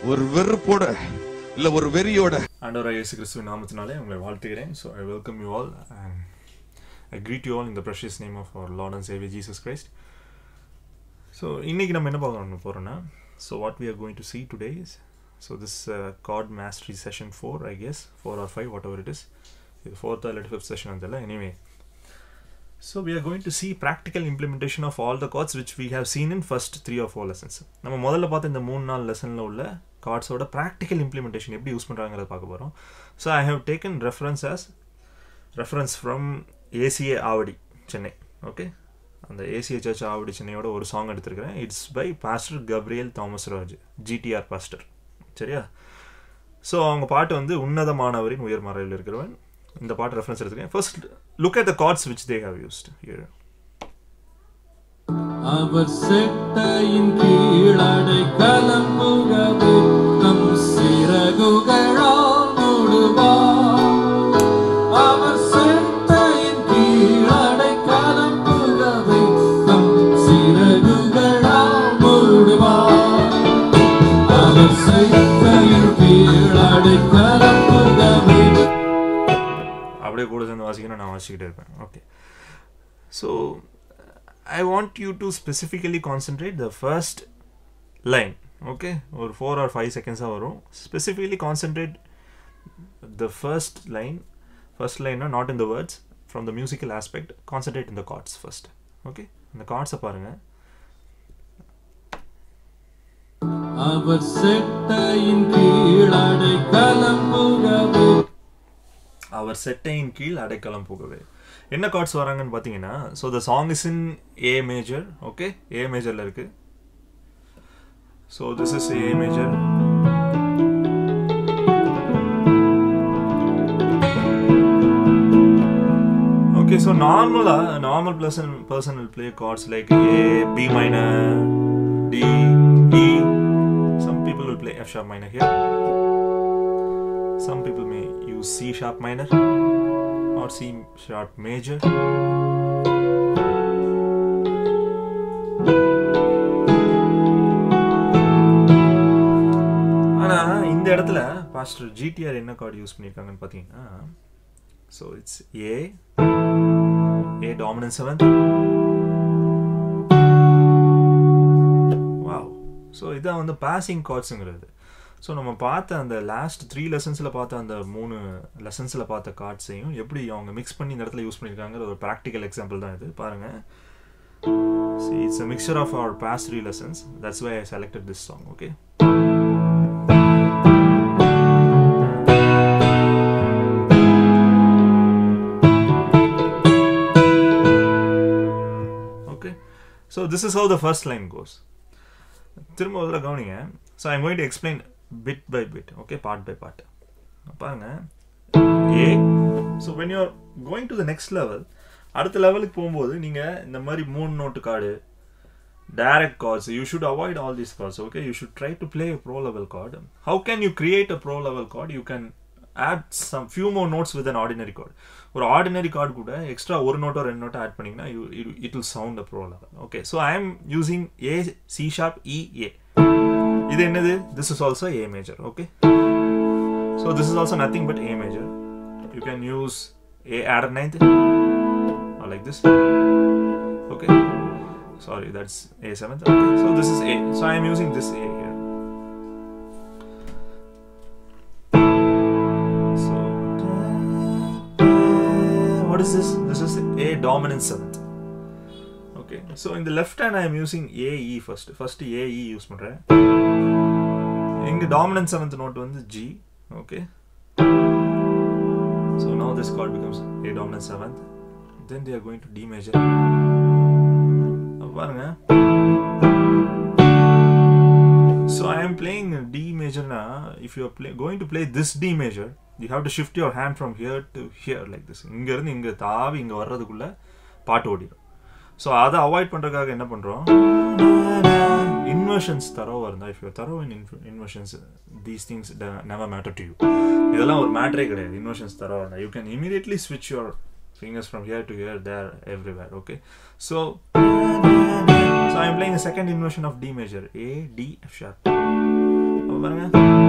ஒரு வெறுப்போட இல்ல ஒரு வெறியோட ஆண்டவராக இயேசு கிறிஸ்துவின் நாமத்தினாலே உங்களை வாழ்த்துகிறேன் so I welcome you all and I greet you all in the precious name of our lord and saviour Jesus Christ so இன்றைக்கி நம்ம என்ன பார்க்க போகிறோன்னா so what we are going to see today is so this chord mastery session four I guess four or five whatever it is இது fourth இல்லாட்டி fifth session வந்ததில்ல anyway So we are going to see practical implementation of all the chords which we have seen in first three or four lessons. நம்ம முதல்ல பார்த்த இந்த மூணு நாலு லெசனில் உள்ள கார்ட்ஸோட ப்ராக்டிக்கல் இம்ப்ளிமெண்டேஷன் எப்படி யூஸ் பண்ணுறாங்கிறத பார்க்க போகிறோம் so I have taken reference as reference from ACA Avadi Chennai okay அந்த ஏசிஏ சர்ச் ஆவடி சென்னையோட ஒரு சாங் எடுத்திருக்கிறேன் it's by pastor Gabriel Thomas Raj GTR pastor சரியா ஸோ அவங்க பாட்டு வந்து உன்னதமானவரின் உயர் மறையில் இருக்கிறவன் இந்த பாட்டு ரெஃபரன்ஸ் எடுத்துக்கேன் first look at the chords which they have used here அவர் செட்டையின் கீழடை கலம்புகவே நம் சிறகுகளால் மூடுவார் அவர் செட்டையின் கீழடை கலம்புகவே நம் சிறகுகளால் மூடுவார் அவர் செட்டையின் கீழடை கலம்புகவே அப்படியே கூட சேர்ந்து வாசிக்கணும் நான் வாசிக்கிட்டே இருப்பேன் okay so I want you to specifically concentrate the first line okay ஒரு ஃபோர் ஆர் ஃபைவ் செகண்ட்ஸாக வரும் specifically concentrate the first line first லைன்னா not in the words from the musical aspect concentrate in the chords first okay அந்த கார்ட்ஸை பாருங்கள் அவர் செட்டையின் கீழடை கலம்புகவே அவர் செட்டையின் கீழ் அடைக்கலம் புகவே என்ன கார்ட்ஸ் வராங்கன்னு பார்த்தீங்கன்னா so the song is in A major okay A மேஜரில் இருக்கு so this is A major okay so நார்மலாக normal person person will play chords like A B minor D E some people will play F sharp minor here Some people may use C sharp minor or C sharp major. ஆனா இந்த இடத்துல pastor GTR என்ன chord use பண்ணியிருக்காங்கன்னு பார்த்தீங்கன்னா so it's A A dominant seventh wow so இதான் வந்து passing கார்ட்ஸுங்கிறது so நம்ம பார்த்த அந்த லாஸ்ட் த்ரீ லெசன்ஸில் பார்த்த அந்த மூணு லெசன்ஸில் பார்த்த கார்ட்ஸையும் எப்படி அவங்க மிக்ஸ் பண்ணி இந்த இடத்துல யூஸ் பண்ணியிருக்காங்கிற ஒரு ப்ராக்டிக்கல் எக்ஸாம்பிள் தான் இது பாருங்கள் See, it's a mixture of our past three lessons. That's why I selected this song, okay? Okay, so this is how the first line goes. திரும்ப ஒரு கவனிங்க so I'm going to explain bit by bit okay part by part பாருங்க a so when you're going to the next level அடுத்த லெவலுக்கு போகும்போது நீங்கள் இந்த மாதிரி மூணு note chord direct chords you should avoid all these chords okay you should try to play pro level chord how can you create a pro level chord you can add some few more notes with an ordinary card ஒரு ordinary chord கூட extra ஒரு நோட்டோ ரெண்டு நோட்டோ add பண்ணிங்கன்னா you it will sound a pro level okay so I am using A C sharp E A இது என்னது this is also A major okay so this is also nothing but A major you can use A add ninth like this okay sorry that's a7th okay so this is a so i am using this a here so what is this this is a dominant seventh okay so in the left hand i am using a e first first a e use பண்றேன் இங்க dominant seventh note வந்து g okay so now this chord becomes a dominant seventh then they are going to D major. பாருங்க So I am playing D major now. If you are play, going to play this D major, you have to shift your hand from here to here like this. இங்க இருந்து இங்க தாவி இங்க வர்றதுக்குள்ள பாட்டு ஓடிடும் so அதை அவாய்ட் பண்ணுறதுக்காக என்ன பண்ணுறோம் இன்வர்ஷன்ஸ் தரோவாக இருந்தால் if you thorough in inversions these things never matter to you இதெல்லாம் ஒரு மேட்டரே கிடையாது இன்வர்ஷன்ஸ் தரோவாக இருந்தால் யூ கேன் இமீடியட்லி ஸ்விட்ச் your fingers from here to here there everywhere okay so so i'm playing a second inversion of d major a d f sharp அப்போ பாருங்க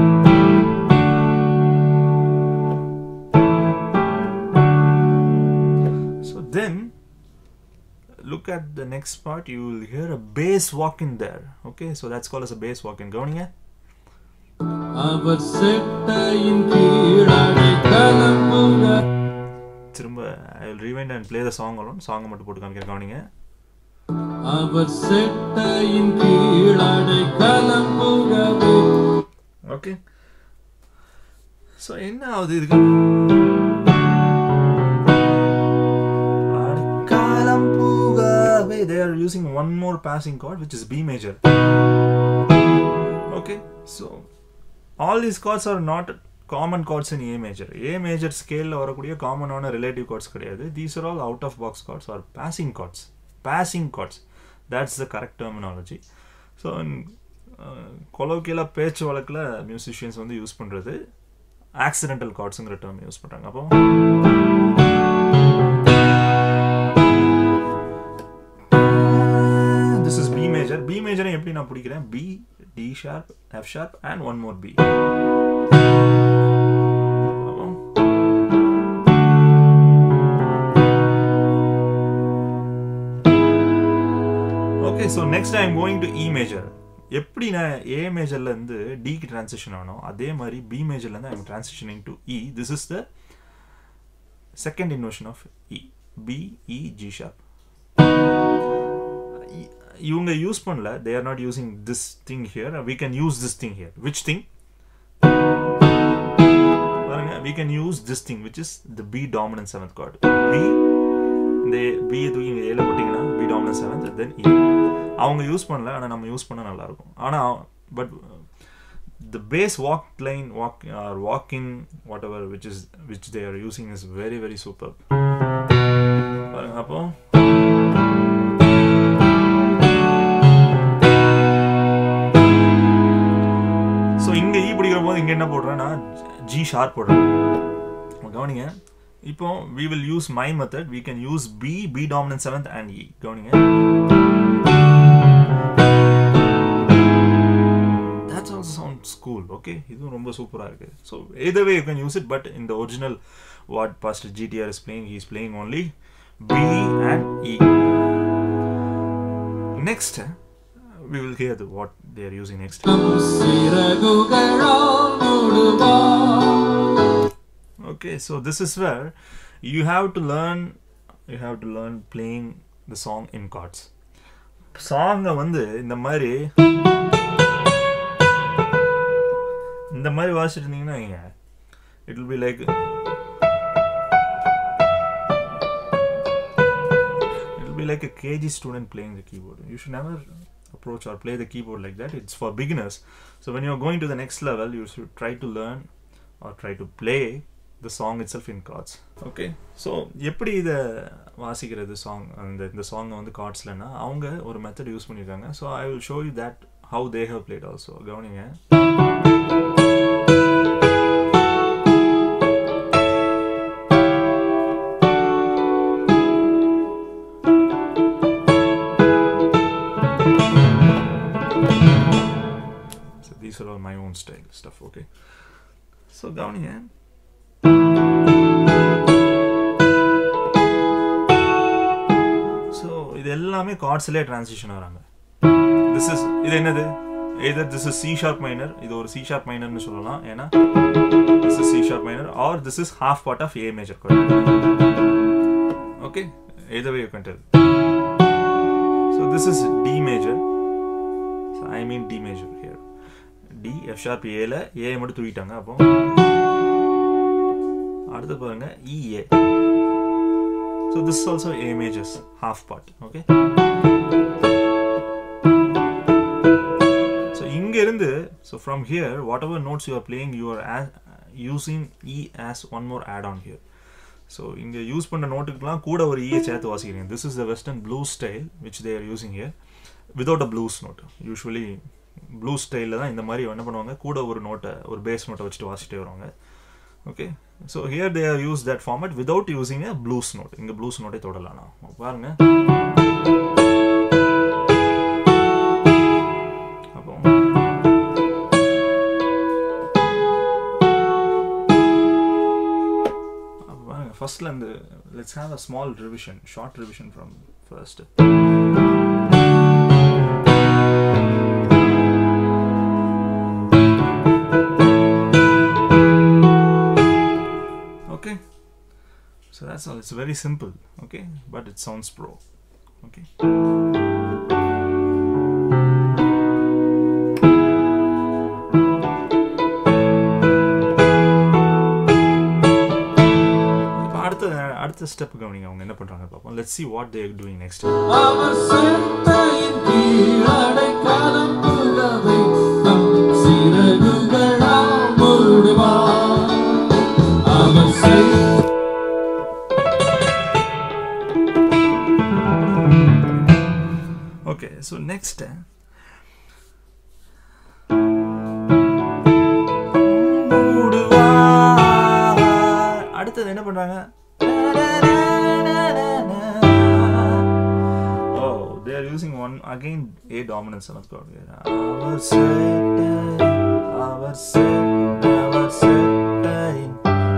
So then, look at the next part. You will hear a bass walk in there. Okay, so that's called as a bass walk in. கவனிங்க அவர் செட்டையின் கீழடை கலம்புக திரும்ப I will rewind and play the song alone சாங்கை மட்டும் போட்டு காமிக்கிறேன் கவனிங்க அவர் செட்டையின் கீழடை கலம்புகவே ஓகே ஸோ என்ன ஆகுது இதுக்கு காலம் பூகாவே they are using one more passing chord which is B major okay so all these chords are not common chords in A major A major scale வரக்கூடிய காமனான ரிலேட்டிவ் chords கிடையாது these are all out of box chords or passing chords passing chords that's the correct terminology so கொலோக்கியலாக பேச்சு வழக்கில் musicians வந்து use பண்ணுறது accidental கார்ட்ஸுங்கிற term use பண்ணுறாங்க அப்போ this is B major B மேஜரை எப்படி நான் பிடிக்கிறேன் B D sharp F sharp and one more B okay so next I am going to E major எப்படி நான் ஏ மேஜர்ல இருந்து டிக்கு டிரான்சிஷன் ஆனோம் அதே மாதிரி பி மேஜர்ல இருந்து I am transitioning to E this is the second inversion of E B E G sharp இவங்க யூஸ் பண்ணல they are not using this thing here we can use this thing here which thing பாருங்க we can use this thing which is the B dominant seventh chord B இந்த B தூக்கி இங்கே ஏல போட்டிங்கன்னா B dominant seventh then E அவங்க use பண்ணல ஆனால் நம்ம யூஸ் பண்ணால் நல்லாயிருக்கும் ஆனால் but the base walk line walk or walk in whatever which is which they are using is very very superb பாருங்க அப்போ ஸோ இங்கே ஈ பிடிக்கிற போது இங்கே என்ன போடுறேன்னா ஜி ஷார்ப் போடுறேன் கவனிங்க இப்போ we will use my method we can use B B dominant seventh and E கவனிங்க that's also sounds cool okay இதுவும் ரொம்ப சூப்பராக இருக்கு so either way you can use it but in the original what pastor GTR is playing he is playing only B and E next uh, we will hear the, what they are using next சிறகுகளால் மூடுவார் okay so this is where you have to learn you have to learn playing the song in chords சாங்கை வந்து இந்த மாதிரி இந்த மாதிரி வாசிட்டு இருந்தீங்கன்னா வைங்க it will be like it will be like a KG student playing the keyboard. You should never approach or play the keyboard like that. It's for beginners. So when you're going to the next level, you should try to learn or try to play the song itself in chords. Okay. So எப்படி இதை வாசிக்கிறது song அந்த இந்த சாங்கை வந்து கார்ட்ஸ்லன்னா அவங்க ஒரு மெத்தட் யூஸ் பண்ணியிருக்காங்க so I will show you that how they have played also கவனிங்க So these are all my own style stuff, okay? So கவனிங்க ஸோ இது எல்லாமே கார்ட்ஸ்லேயே டிரான்சிஷன் வராங்க திஸ் இஸ் இது என்னது either this is C sharp minor இது ஒரு சி ஷார்ப் மைனர்னு சொல்லலாம் ஏன்னா this is C sharp minor or this is half part of A major chord okay either way you can tell so this is D major I mean D major here D F sharp ஏல A மட்டும் தூக்கிட்டாங்க அப்போ அடுத்து பாருங்க E A so this also A major's half part okay so இருந்து so from here whatever notes you are playing you are using E as one more add on here so இங்கே use பண்ண நோட்டுக்கெலாம் கூட ஒரு ஈயை சேர்த்து வாசிக்கிறீங்க this is the western blue style which they're using here without a blues note usually blue ஸ்டைலில் தான் இந்த மாதிரி என்ன பண்ணுவாங்க கூட ஒரு நோட்டை ஒரு பேஸ் நோட்டை வச்சுட்டு வாசிட்டே வருவாங்க okay so here they are use that format without using a blues note இங்கே ப்ளூஸ் நோட்டே தொடலாம் நான் பாருங்க அப்போ ஃபர்ஸ்ட்ல இருந்து let's have a small revision short revision from first okay so that's all it's very simple okay but it sounds pro okay இப்ப அடுத்த அடுத்த ஸ்டெப் கவனிங்க அவங்க என்ன பண்றாங்க பார்ப்போம் let's see what they are doing next அவர் செட்டையின் கீழ் அடைக்கலம் புகவை தம் சிறகுகளால் மூடுவார். அவர் செட்- ஓகே ஸோ நெக்ஸ்ட் அடுத்தது என்ன பண்றாங்க oh they are using one again A dominance of God அவர் செட் அவர் செட் அவர் செட்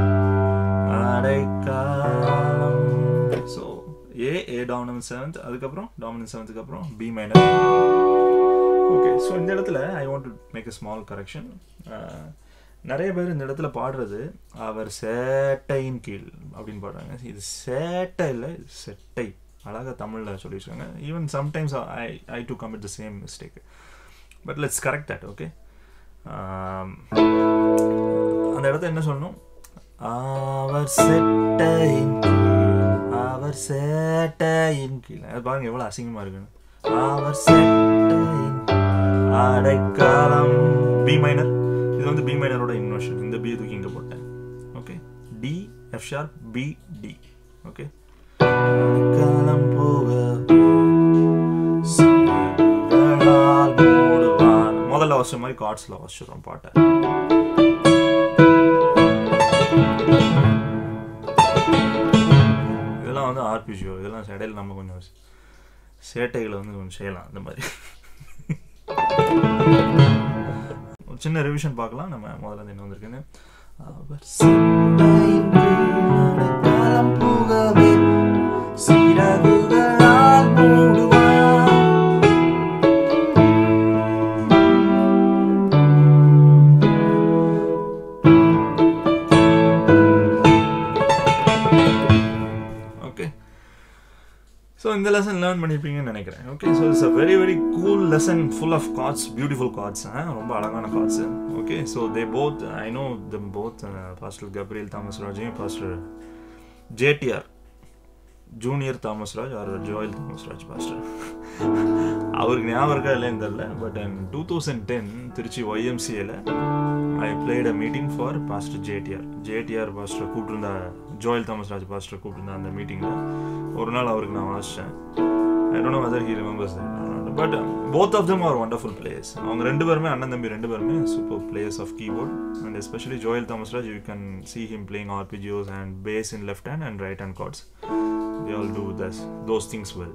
அடைக்காலம் so A A dominant seventh அதுக்கப்புறம் டாமினன்ட் செவன்த்துக்கு அப்புறம் பி மைனர் ஓகே ஸோ இந்த இடத்துல I want to make a small correction நிறைய பேர் இந்த இடத்துல பாடுறது அவர் சேட்டையின் கீழ் அப்படின்னு பாடுறாங்க இது சேட்டை இல்லை இது செட்டை அழகாக தமிழில் சொல்லி வச்சுருக்காங்க even sometimes I I do commit the same mistake but let's correct that okay அந்த இடத்த என்ன சொல்லணும் அவர் செட்டையின் கீழ் அவர் சேட்டையின் கீழ் அது பாருங்க எவ்வளோ அசிங்கமாக இருக்குன்னு அவர் செட்டையின் அடைக்காலம் பி மைனர் இது வந்து பி மைனரோட இன்வர்ஷன் இந்த பி தூக்கி இங்கே போட்டேன் okay D F sharp B D okay அடைக்காலம் போக சிறகுகளால் மூடுவார் முதல்ல வச்ச மாதிரி கார்ட்ஸில் வச்சிடுறோம் பாட்டை இதெல்லாம் வந்து ஆர்பிஜியோ இதெல்லாம் இடையில நம்ம கொஞ்சம் சேட்டைகளை வந்து கொஞ்சம் செய்யலாம் அந்த மாதிரி ஒரு சின்ன ரிவிஷன் பார்க்கலாம் நம்ம முதல்ல இருந்து என்ன வந்திருக்குன்னு அவர் சிந்தையின் கீழ் காலம் புகவே சிறகுகளால் மூடுவார் ஓகே ஸோ இந்த லெசன் லேர்ன் பண்ணியிருப்பீங்கன்னு நினைக்கிறேன் okay so it's a very very cool lesson full of chords beautiful chords ரொம்ப அழகான chords okay so they both I know them both pastor Gabriel Thomas ராஜையும் pastor JDR junior Thomas Raj or Joel Thomas Raj pastor அவருக்கு ஞாபகம் இருக்கா இல்லைன்னு தெரில but two thousand ten Trichy ஒய்எம்சிஏல I played a meeting for pastor JDR JDR pastor கூப்பிட்டுருந்தா Joel Thomas Raj pastor கூப்பிட்டுருந்தா அந்த மீட்டிங்கில் ஒரு நாள் அவருக்கு நான் வாசித்தேன் I don't know whether he remembers but both of them are wonderful players அவங்க ரெண்டு பேருமே அண்ணன் தம்பி ரெண்டு பேருமே super players of keyboard and especially Joel Thomas Raj you can see him playing arpeggios and bass in left hand and right hand chords they all do this those things well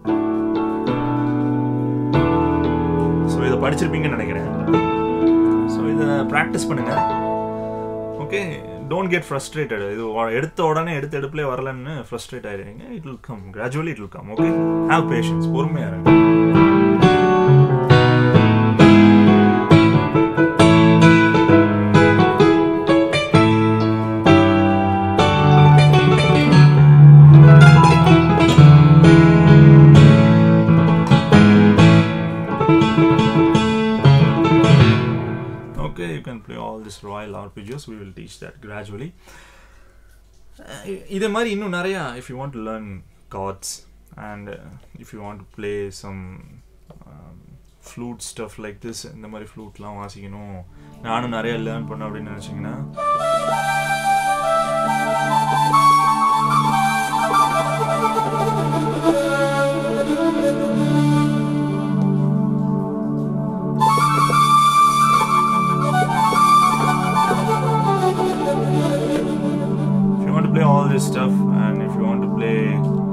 so இதை படிச்சிருப்பீங்கன்னு நினைக்கிறேன் so இதை practice பண்ணுங்க okay don't get frustrated இது ஒ- எடுத்த உடனே எடுத்த எடுப்புலேயே வரலன்னு ஃப்ரஸ்ட்ரேட் ஆயிடுவீங்க it will come gradually it will come okay have patience பொறுமையாக இருங்க Okay, you can play all this royal arpeggios. We will teach that gradually. Uh, இதே மாதிரி இன்னும் நிறையா if you want to learn chords and if you want to play some flute stuff like this இந்த மாதிரி ஃப்ளூட்லாம் வாசிக்கணும் நானும் நிறைய learn பண்ண அப்படின்னு நினச்சிங்கன்னா if you want to play all this stuff and if you want to play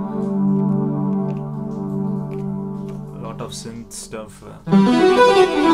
a lot of synth stuff uh,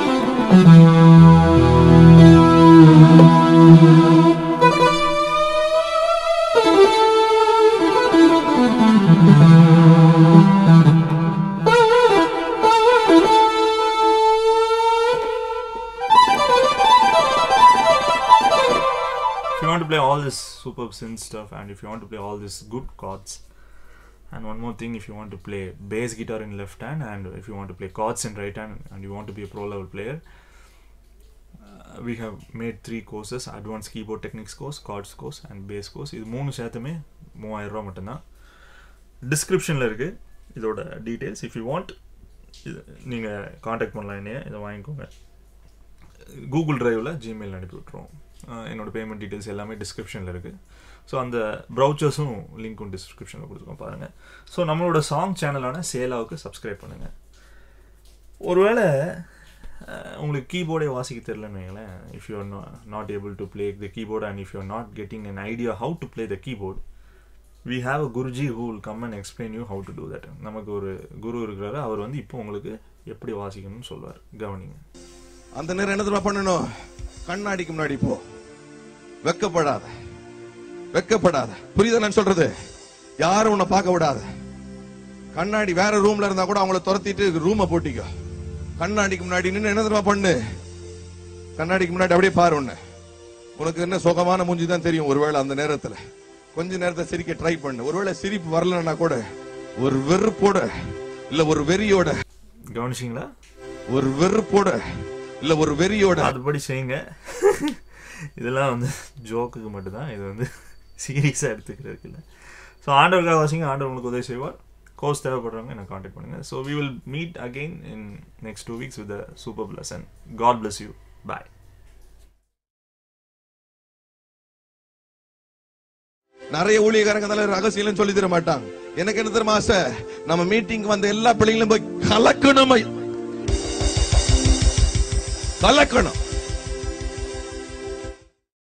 superb synth stuff and if you want to play all these good chords and one more thing if you want to play bass guitar in left hand and if you want to play chords in right hand and you want to be a pro level player uh, we have made three courses advanced keyboard techniques course chords course and bass course இது மூணு சேர்த்துமே மூவாயிரம் ரூபா மட்டும்தான் டிஸ்கிரிப்ஷனில் இருக்குது இதோட details if you want இது நீங்கள் காண்டாக்ட் பண்ணலாம் என்னைய இதை வாங்கிக்கோங்க கூகுள் டிரைவில் ஜிமெயில் அனுப்பி விட்ருவோம் அஹ் என்னோட பேமெண்ட் டீட்டெயில்ஸ் எல்லாமே டிஸ்கிரிப்ஷனில் இருக்குது ஸோ அந்த ப்ரௌச்சர்ஸும் லிங்க்கும் டிஸ்கிரிப்ஷனில் கொடுத்துருக்கோம் பாருங்கள் ஸோ நம்மளோட சாங் சேனலான சேலாவுக்கு சப்ஸ்கிரைப் பண்ணுங்கள் ஒருவேளை அஹ், உங்களுக்கு கீபோர்டே வாசிக்க தெரிலன்னு வைங்களேன் if you are not able to play the keyboard and if you are not getting an idea how to play the keyboard we have a guruji who will come and explain you how to do that நமக்கு ஒரு குரு இருக்கிறாரு அவர் வந்து இப்போ உங்களுக்கு எப்படி வாசிக்கணும்னு சொல்லுவார் கவனிங்க அந்த நேரம் என்ன தெரியுமா பண்ணணும் கண்ணாடிக்கு முன்னாடி போ வெக்கப்படாத வெக்கப்படாத புரியுதா நான் சொல்றது யாரும் உன்னை பார்க்க விடாத கண்ணாடி வேற ரூம்ல இருந்தா கூட அவங்கள துரத்திட்டு ரூமை போட்டிக்கோ கண்ணாடிக்கு முன்னாடி நின்னு என்ன தெரியுமா பண்ணு கண்ணாடிக்கு முன்னாடி அப்படியே பாரு உன்னை உனக்கு என்ன சுகமான மூஞ்சி தான் தெரியும் ஒருவேளை அந்த நேரத்துல கொஞ்ச நேரத்தை சிரிக்க ட்ரை பண்ணு ஒருவேளை சிரிப்பு வரலன்னா கூட ஒரு வெறுப்போட இல்ல ஒரு வெறியோட கவனிச்சிங்களா ஒரு வெறுப்போட இல்ல ஒரு வெறியோட அதுபடி செய்யுங்க இதெல்லாம் வந்து ஜோக்குக்கு மட்டும்தான் இது வந்து சீரியஸாக எடுத்துக்கிறதுக்கு இல்லை ஸோ ஆண்டவருக்காக வாசிங்க ஆண்டவர் உங்களுக்கு உதவி செய்வார் கோர்ஸ் தேவைப்படுறவங்க என்ன காண்டாக்ட் பண்ணுங்கள் so we will meet again in next two weeks with super lesson God bless you bye நிறைய ஊழியக்காரங்க அதெல்லாம் ரகசியம் சொல்லி தர மாட்டாங்க எனக்கு என்ன தெரியுமா ஆசை நம்ம மீட்டிங் வந்த எல்லா பிள்ளைங்களும் போய் கலக்கணும் கலக்கணும்